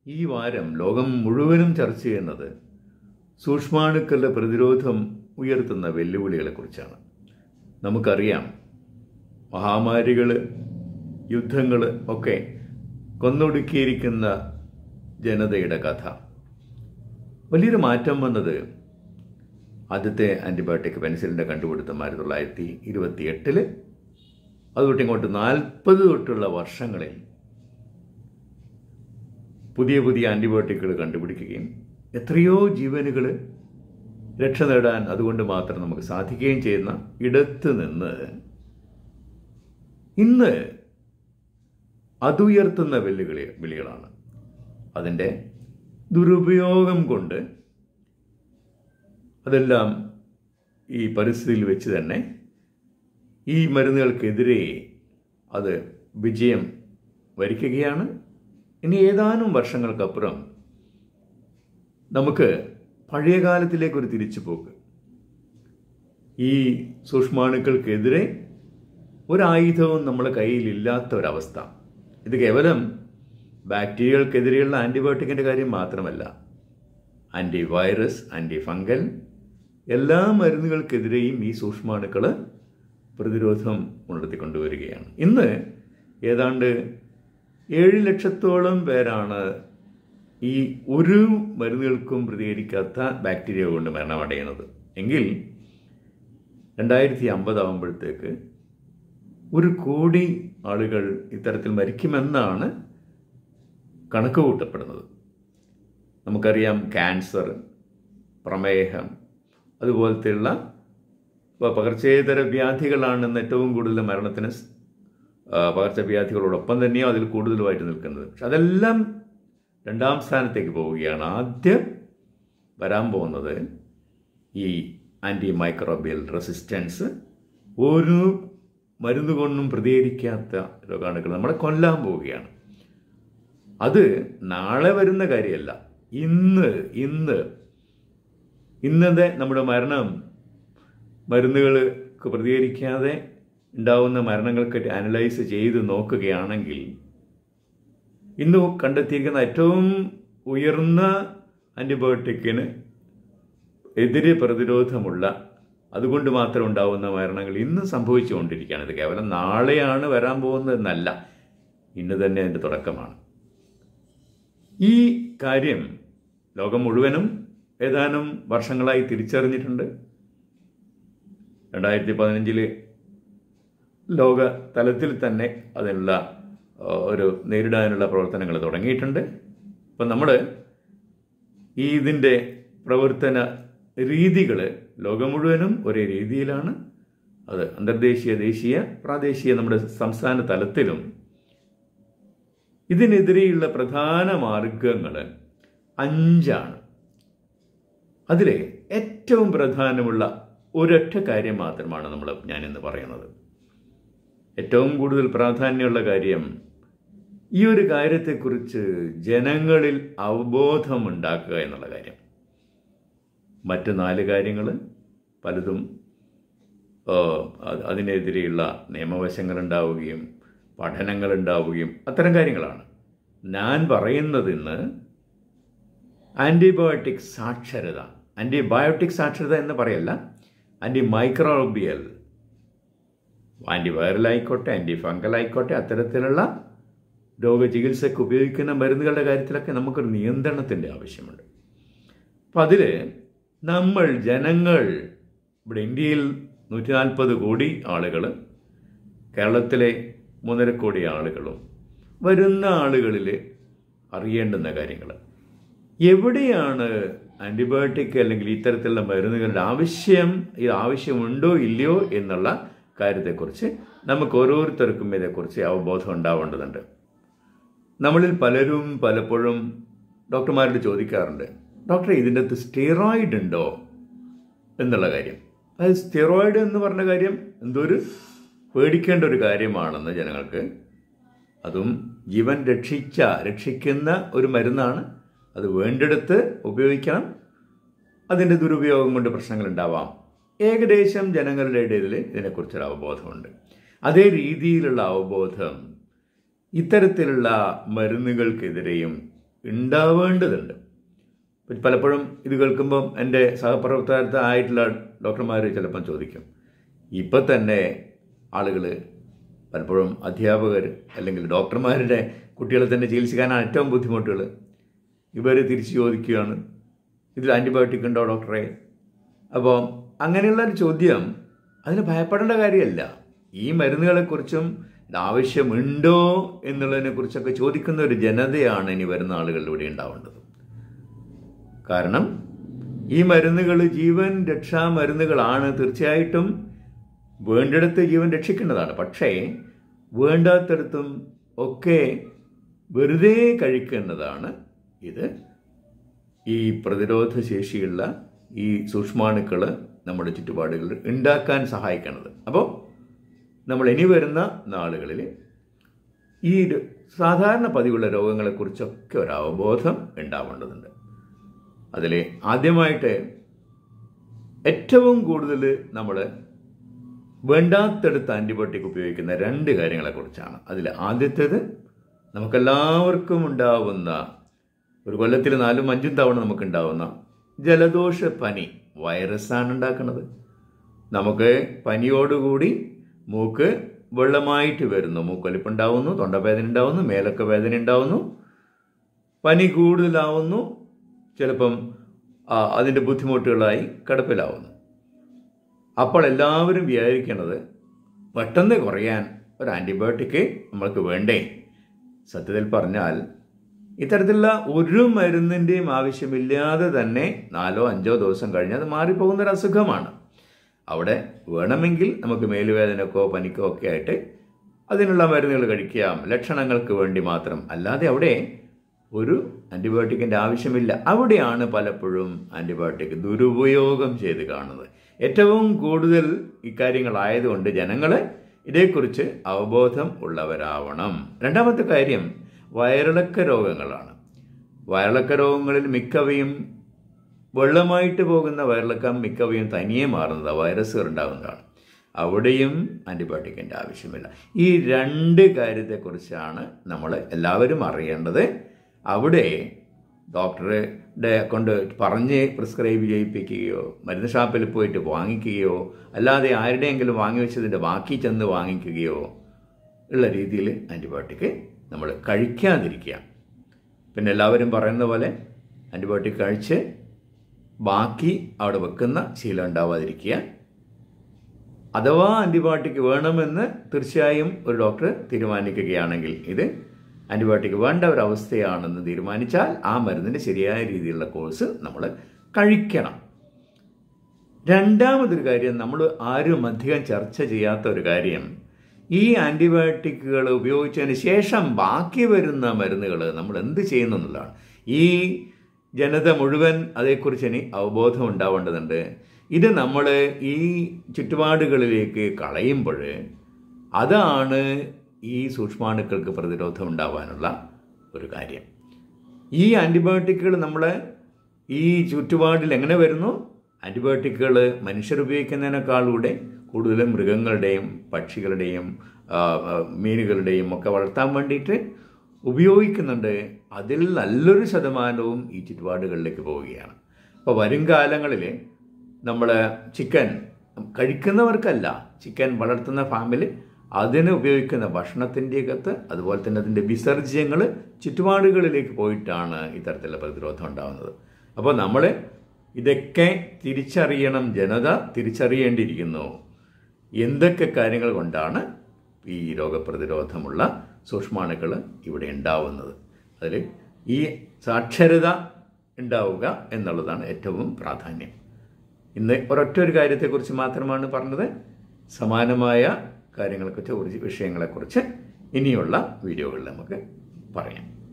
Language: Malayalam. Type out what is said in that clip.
ഈ വാരം ലോകം മുഴുവനും ചർച്ച ചെയ്യുന്നത് സൂക്ഷ്മാണുക്കളുടെ പ്രതിരോധം ഉയർത്തുന്ന വെല്ലുവിളികളെക്കുറിച്ചാണ് നമുക്കറിയാം മഹാമാരികൾ യുദ്ധങ്ങൾ ഒക്കെ കൊന്നൊടുക്കിയിരിക്കുന്ന ജനതയുടെ കഥ വലിയൊരു മാറ്റം വന്നത് ആദ്യത്തെ ആൻറ്റിബയോട്ടിക് പെൻസിലിൻ്റെ കണ്ടുപിടുത്തം ആയിരത്തി തൊള്ളായിരത്തി ഇരുപത്തി എട്ടില് അതുതൊട്ട് ഇങ്ങോട്ട് നാൽപ്പത് തൊട്ടുള്ള വർഷങ്ങളിൽ പുതിയ പുതിയ ആൻറ്റിബയോട്ടിക്കുകൾ കണ്ടുപിടിക്കുകയും എത്രയോ ജീവനുകൾ രക്ഷ നേടാൻ അതുകൊണ്ട് മാത്രം നമുക്ക് സാധിക്കുകയും ചെയ്യുന്ന ഇടത്ത് നിന്ന് ഇന്ന് അതുയർത്തുന്ന വെല്ലുവിളി വിളികളാണ് അതിൻ്റെ ദുരുപയോഗം കൊണ്ട് അതെല്ലാം ഈ പരിസ്ഥിതിയിൽ വെച്ച് തന്നെ ഈ മരുന്നുകൾക്കെതിരെ അത് വിജയം വരിക്കുകയാണ് ഇനി ഏതാനും വർഷങ്ങൾക്കപ്പുറം നമുക്ക് പഴയ കാലത്തിലേക്കൊരു തിരിച്ചുപോക്ക് ഈ സൂക്ഷ്മാണുക്കൾക്കെതിരെ ഒരായുധവും നമ്മുടെ കയ്യിലില്ലാത്ത ഒരവസ്ഥ ഇത് കേവലം ബാക്ടീരിയകൾക്കെതിരെയുള്ള ആൻറ്റിബയോട്ടിക്കിൻ്റെ കാര്യം മാത്രമല്ല ആൻറ്റി വൈറസ് ആൻറ്റി ഫംഗൽ എല്ലാ മരുന്നുകൾക്കെതിരെയും ഈ സൂക്ഷ്മാണുക്കൾ പ്രതിരോധം ഉണർത്തിക്കൊണ്ടുവരികയാണ് ഇന്ന് ഏതാണ്ട് ഏഴ് ലക്ഷത്തോളം പേരാണ് ഈ ഒരു മരുന്നുകൾക്കും പ്രതികരിക്കാത്ത ബാക്ടീരിയ കൊണ്ട് മരണമടയുന്നത് എങ്കിൽ രണ്ടായിരത്തി അമ്പതാകുമ്പോഴത്തേക്ക് ഒരു കോടി ആളുകൾ ഇത്തരത്തിൽ മരിക്കുമെന്നാണ് കണക്ക് കൂട്ടപ്പെടുന്നത് നമുക്കറിയാം ക്യാൻസർ പ്രമേഹം അതുപോലത്തെയുള്ള പകർച്ചേതര വ്യാധികളാണ് ഇന്ന് ഏറ്റവും കൂടുതൽ മരണത്തിന് പകർച്ചവ്യാധികളോടൊപ്പം തന്നെയോ അതിൽ കൂടുതലുമായിട്ട് നിൽക്കുന്നത് പക്ഷെ അതെല്ലാം രണ്ടാം സ്ഥാനത്തേക്ക് പോവുകയാണ് ആദ്യം വരാൻ പോകുന്നത് ഈ ആൻറ്റി മൈക്രോബിയൽ റെസിസ്റ്റൻസ് ഒരു മരുന്ന് കൊണ്ടും പ്രതികരിക്കാത്ത രോഗാണുക്കൾ നമ്മളെ കൊല്ലാൻ പോവുകയാണ് അത് നാളെ വരുന്ന കാര്യമല്ല ഇന്ന് ഇന്ന് ഇന്നത്തെ നമ്മുടെ മരണം മരുന്നുകൾക്ക് പ്രതികരിക്കാതെ ഉണ്ടാവുന്ന മരണങ്ങൾക്ക് അനലൈസ് ചെയ്ത് നോക്കുകയാണെങ്കിൽ ഇന്ന് കണ്ടെത്തിയിരിക്കുന്ന ഏറ്റവും ഉയർന്ന ആൻറ്റിബയോട്ടിക്കിന് എതിരെ പ്രതിരോധമുള്ള അതുകൊണ്ട് മാത്രം ഉണ്ടാവുന്ന മരണങ്ങൾ ഇന്ന് സംഭവിച്ചുകൊണ്ടിരിക്കുകയാണ് ഇത് കേവലം നാളെയാണ് വരാൻ പോകുന്നതെന്നല്ല ഇന്ന് തന്നെ അതിൻ്റെ തുടക്കമാണ് ഈ കാര്യം ലോകം മുഴുവനും ഏതാനും വർഷങ്ങളായി തിരിച്ചറിഞ്ഞിട്ടുണ്ട് രണ്ടായിരത്തി പതിനഞ്ചില് ലോക തലത്തിൽ തന്നെ അതിനുള്ള ഒരു നേരിടാനുള്ള പ്രവർത്തനങ്ങൾ തുടങ്ങിയിട്ടുണ്ട് അപ്പം നമ്മൾ ഈ ഇതിൻ്റെ പ്രവർത്തന രീതികൾ ലോകം മുഴുവനും ഒരേ രീതിയിലാണ് അത് അന്തർദേശീയ ദേശീയ പ്രാദേശിക നമ്മുടെ സംസ്ഥാന തലത്തിലും ഇതിനെതിരെയുള്ള പ്രധാന മാർഗങ്ങൾ അഞ്ചാണ് അതിൽ ഏറ്റവും പ്രധാനമുള്ള ഒരൊറ്റ കാര്യം മാത്രമാണ് നമ്മൾ ഞാനിന്ന് പറയുന്നത് ഏറ്റവും കൂടുതൽ പ്രാധാന്യമുള്ള കാര്യം ഈ ഒരു കാര്യത്തെക്കുറിച്ച് ജനങ്ങളിൽ അവബോധം ഉണ്ടാക്കുക എന്നുള്ള കാര്യം മറ്റ് നാല് കാര്യങ്ങൾ പലതും അതിനെതിരെയുള്ള നിയമവശങ്ങൾ ഉണ്ടാവുകയും പഠനങ്ങൾ ഉണ്ടാവുകയും അത്തരം കാര്യങ്ങളാണ് ഞാൻ പറയുന്നത് ഇന്ന് ആൻറ്റിബയോട്ടിക് സാക്ഷരത ആൻറ്റിബയോട്ടിക് സാക്ഷരത എന്ന് പറയല്ല ആൻറ്റി മൈക്രോബിയൽ ആൻറ്റി വൈറൽ ആയിക്കോട്ടെ ആൻറ്റി ഫംഗൽ ആയിക്കോട്ടെ അത്തരത്തിലുള്ള രോഗചികിത്സയ്ക്ക് ഉപയോഗിക്കുന്ന മരുന്നുകളുടെ കാര്യത്തിലൊക്കെ നമുക്കൊരു നിയന്ത്രണത്തിൻ്റെ ആവശ്യമുണ്ട് അപ്പം അതിൽ നമ്മൾ ജനങ്ങൾ ഇവിടെ ഇന്ത്യയിൽ നൂറ്റി നാൽപ്പത് കോടി ആളുകൾ കേരളത്തിലെ മൂന്നര കോടി ആളുകളും വരുന്ന ആളുകളിൽ അറിയേണ്ടുന്ന കാര്യങ്ങൾ എവിടെയാണ് ആൻറ്റിബയോട്ടിക് അല്ലെങ്കിൽ ഇത്തരത്തിലുള്ള മരുന്നുകളുടെ ആവശ്യം ഇത് ആവശ്യമുണ്ടോ ഇല്ലയോ എന്നുള്ള കാര്യത്തെക്കുറിച്ച് നമുക്ക് ഓരോരുത്തർക്കും ഇതേക്കുറിച്ച് അവബോധം ഉണ്ടാവേണ്ടതുണ്ട് നമ്മളിൽ പലരും പലപ്പോഴും ഡോക്ടർമാരോട് ചോദിക്കാറുണ്ട് ഡോക്ടറെ ഇതിൻ്റെ അകത്ത് സ്റ്റീറോയിഡ് ഉണ്ടോ എന്നുള്ള കാര്യം അതായത് സ്റ്റീറോയിഡ് എന്ന് പറഞ്ഞ കാര്യം എന്തൊരു പേടിക്കേണ്ട ഒരു കാര്യമാണെന്ന് ജനങ്ങൾക്ക് അതും ജീവൻ രക്ഷിച്ച രക്ഷിക്കുന്ന ഒരു മരുന്നാണ് അത് വേണ്ടിടത്ത് ഉപയോഗിക്കണം അതിൻ്റെ ദുരുപയോഗം കൊണ്ട് പ്രശ്നങ്ങൾ ഉണ്ടാവാം ഏകദേശം ജനങ്ങളുടെ ഇടയിൽ ഇതിനെക്കുറിച്ചൊരു അവബോധമുണ്ട് അതേ രീതിയിലുള്ള അവബോധം ഇത്തരത്തിലുള്ള മരുന്നുകൾക്കെതിരെയും ഉണ്ടാവേണ്ടതുണ്ട് ഇപ്പം പലപ്പോഴും ഇത് കേൾക്കുമ്പം എൻ്റെ സഹപ്രവർത്തകർക്ക് ആയിട്ടുള്ള ഡോക്ടർമാർ ചിലപ്പം ചോദിക്കും ഇപ്പം തന്നെ ആളുകൾ പലപ്പോഴും അധ്യാപകർ അല്ലെങ്കിൽ ഡോക്ടർമാരുടെ കുട്ടികളെ തന്നെ ചികിത്സിക്കാനാണ് ഏറ്റവും ബുദ്ധിമുട്ടുകൾ ഇവർ തിരിച്ച് ചോദിക്കുകയാണ് ഇതിൽ ആൻറ്റിബയോട്ടിക് ഉണ്ടോ ഡോക്ടറെ അപ്പോൾ അങ്ങനെയുള്ള ഒരു ചോദ്യം അതിന് ഭയപ്പെടേണ്ട കാര്യമല്ല ഈ മരുന്നുകളെക്കുറിച്ചും ഇത് ആവശ്യമുണ്ടോ എന്നുള്ളതിനെ കുറിച്ചൊക്കെ ചോദിക്കുന്ന ഒരു ജനതയാണ് ഇനി വരുന്ന ആളുകളിലൂടെ ഉണ്ടാവേണ്ടത് കാരണം ഈ മരുന്നുകൾ ജീവൻ രക്ഷാ മരുന്നുകളാണ് തീർച്ചയായിട്ടും വേണ്ടിടത്ത് ജീവൻ രക്ഷിക്കേണ്ടതാണ് പക്ഷേ വേണ്ടാത്തടത്തും ഒക്കെ വെറുതെ കഴിക്കുന്നതാണ് ഇത് ഈ പ്രതിരോധ ശേഷിയുള്ള ഈ സൂക്ഷ്മാണുക്കൾ നമ്മുടെ ചുറ്റുപാടുകളിൽ ഉണ്ടാക്കാൻ സഹായിക്കുന്നത് അപ്പോൾ നമ്മൾ ഇനി വരുന്ന നാളുകളിൽ ഈ ഒരു സാധാരണ പതിവുള്ള രോഗങ്ങളെക്കുറിച്ചൊക്കെ ഒരു അവബോധം ഉണ്ടാവേണ്ടതുണ്ട് അതിൽ ആദ്യമായിട്ട് ഏറ്റവും കൂടുതൽ നമ്മൾ വേണ്ടാത്തടുത്ത് ആൻറ്റിബയോട്ടിക് ഉപയോഗിക്കുന്ന രണ്ട് കാര്യങ്ങളെക്കുറിച്ചാണ് അതിൽ ആദ്യത്തേത് നമുക്കെല്ലാവർക്കും ഉണ്ടാവുന്ന ഒരു കൊല്ലത്തിൽ നാലും അഞ്ചും തവണ നമുക്കുണ്ടാവുന്ന ജലദോഷ പനി വൈറസാണ് ഉണ്ടാക്കുന്നത് നമുക്ക് പനിയോടുകൂടി മൂക്ക് വെള്ളമായിട്ട് വരുന്നു മൂക്കൊലിപ്പുണ്ടാവുന്നു തൊണ്ടവേദന ഉണ്ടാവുന്നു മേലൊക്കെ വേദന ഉണ്ടാവുന്നു പനി കൂടുതലാവുന്നു ചിലപ്പം ആ, അതിൻ്റെ ബുദ്ധിമുട്ടുകളായി കിടപ്പിലാവുന്നു അപ്പോൾ എല്ലാവരും വിചാരിക്കുന്നത് പെട്ടെന്ന് കുറയാൻ ഒരു ആൻറ്റിബയോട്ടിക് നമ്മൾക്ക് വേണ്ടേ സത്യത്തിൽ പറഞ്ഞാൽ ഇത്തരത്തിലുള്ള ഒരു മരുന്നിൻ്റെയും ആവശ്യമില്ലാതെ തന്നെ നാലോ അഞ്ചോ ദിവസം കഴിഞ്ഞ് അത് മാറിപ്പോകുന്ന ഒരു അസുഖമാണ് അവിടെ വേണമെങ്കിൽ നമുക്ക് മേലുവേദനക്കോ പനിക്കോ ഒക്കെ ആയിട്ട് അതിനുള്ള മരുന്നുകൾ കഴിക്കാം ലക്ഷണങ്ങൾക്ക് വേണ്ടി മാത്രം അല്ലാതെ അവിടെ ഒരു ആൻറ്റിബയോട്ടിക്കിൻ്റെ ആവശ്യമില്ല അവിടെയാണ് പലപ്പോഴും ആൻറ്റിബയോട്ടിക് ദുരുപയോഗം ചെയ്ത് കാണുന്നത് ഏറ്റവും കൂടുതൽ ഇക്കാര്യങ്ങളായതുകൊണ്ട് ജനങ്ങൾ ഇതേക്കുറിച്ച് അവബോധം ഉള്ളവരാവണം രണ്ടാമത്തെ കാര്യം വയറിളക്ക രോഗങ്ങളാണ് വയറിളക്ക രോഗങ്ങളിൽ മിക്കവയും വെള്ളമായിട്ട് പോകുന്ന വയറിളക്കം മിക്കവയും തനിയെ മാറുന്നത് വൈറസുകൾ ഉണ്ടാകുന്നതാണ് അവിടെയും ആൻറ്റിബയോട്ടിക്കിൻ്റെ ആവശ്യമില്ല ഈ രണ്ട് കാര്യത്തെക്കുറിച്ചാണ് നമ്മൾ എല്ലാവരും അറിയേണ്ടത് അവിടെ ഡോക്ടറുടെ കൊണ്ട് പറഞ്ഞ് പ്രിസ്ക്രൈബ് ചെയ്യിപ്പിക്കുകയോ മരുന്ന് ഷാപ്പിൽ പോയിട്ട് വാങ്ങിക്കുകയോ അല്ലാതെ ആരുടെയെങ്കിലും വാങ്ങി വെച്ചതിൻ്റെ ബാക്കി ചെന്ന് വാങ്ങിക്കുകയോ ഉള്ള രീതിയിൽ ആൻറ്റിബയോട്ടിക് നമ്മൾ കഴിക്കാതിരിക്കുക പിന്നെ എല്ലാവരും പറയുന്ന പോലെ ആൻറ്റിബയോട്ടിക് കഴിച്ച് ബാക്കി അവിടെ വെക്കുന്ന ശീലം ഉണ്ടാവാതിരിക്കുക അഥവാ ആൻറ്റിബയോട്ടിക് വേണമെന്ന് തീർച്ചയായും ഒരു ഡോക്ടർ തീരുമാനിക്കുകയാണെങ്കിൽ ഇത് ആൻറ്റിബയോട്ടിക് വേണ്ട ഒരു അവസ്ഥയാണെന്ന് തീരുമാനിച്ചാൽ ആ മരുന്നിൻ്റെ ശരിയായ രീതിയിലുള്ള കോഴ്സ് നമ്മൾ കഴിക്കണം രണ്ടാമതൊരു കാര്യം നമ്മൾ ആരും അധികം ചർച്ച ചെയ്യാത്ത ഒരു കാര്യം ഈ ആൻറ്റിബയോട്ടിക്കുകൾ ഉപയോഗിച്ചതിന് ശേഷം ബാക്കി വരുന്ന മരുന്നുകൾ നമ്മൾ എന്ത് ചെയ്യുന്നു എന്നുള്ളതാണ് ഈ ജനത മുഴുവൻ അതേക്കുറിച്ച് ഇനി അവബോധം ഉണ്ടാവേണ്ടതുണ്ട് ഇത് നമ്മൾ ഈ ചുറ്റുപാടുകളിലേക്ക് കളയുമ്പോൾ അതാണ് ഈ സൂക്ഷ്മാണുക്കൾക്ക് പ്രതിരോധം ഉണ്ടാവാനുള്ള ഒരു കാര്യം ഈ ആൻറ്റിബയോട്ടിക്കുകൾ നമ്മൾ ഈ ചുറ്റുപാടിൽ എങ്ങനെ വരുന്നു ആൻറ്റിബയോട്ടിക്കുകൾ മനുഷ്യർ ഉപയോഗിക്കുന്നതിനേക്കാളൂടെ കൂടുതലും മൃഗങ്ങളുടെയും പക്ഷികളുടെയും ആ, ആ, മീനുകളുടെയും ഒക്കെ വളർത്താൻ വേണ്ടിയിട്ട് ഉപയോഗിക്കുന്നുണ്ട് അതിൽ നല്ലൊരു ശതമാനവും ഈ ചുറ്റുപാടുകളിലേക്ക് പോവുകയാണ് അപ്പോൾ വരും കാലങ്ങളിൽ നമ്മൾ ചിക്കൻ കഴിക്കുന്നവർക്കല്ല ചിക്കൻ വളർത്തുന്ന ഫാമിൽ അതിന് ഉപയോഗിക്കുന്ന ഭക്ഷണത്തിൻ്റെ അകത്ത് അതുപോലെ തന്നെ അതിൻ്റെ വിസർജ്യങ്ങൾ ചുറ്റുപാടുകളിലേക്ക് പോയിട്ടാണ് ഇത്തരത്തിലുള്ള പ്രതിരോധം ഉണ്ടാകുന്നത് അപ്പോൾ നമ്മൾ ഇതൊക്കെ തിരിച്ചറിയണം ജനത തിരിച്ചറിയേണ്ടിയിരിക്കുന്നു എന്തൊക്കെ കാര്യങ്ങൾ കൊണ്ടാണ് ഈ രോഗപ്രതിരോധമുള്ള സൂക്ഷ്മാണുക്കൾ ഇവിടെ ഉണ്ടാവുന്നത് അതിൽ ഈ സാക്ഷരത ഉണ്ടാവുക എന്നുള്ളതാണ് ഏറ്റവും പ്രാധാന്യം ഇന്ന് ഒരൊറ്റ ഒരു കാര്യത്തെക്കുറിച്ച് മാത്രമാണ് പറഞ്ഞത് സമാനമായ കാര്യങ്ങളെക്കുറിച്ച് കുറിച്ച് വിഷയങ്ങളെക്കുറിച്ച് ഇനിയുള്ള വീഡിയോകളിൽ നമുക്ക് പറയാം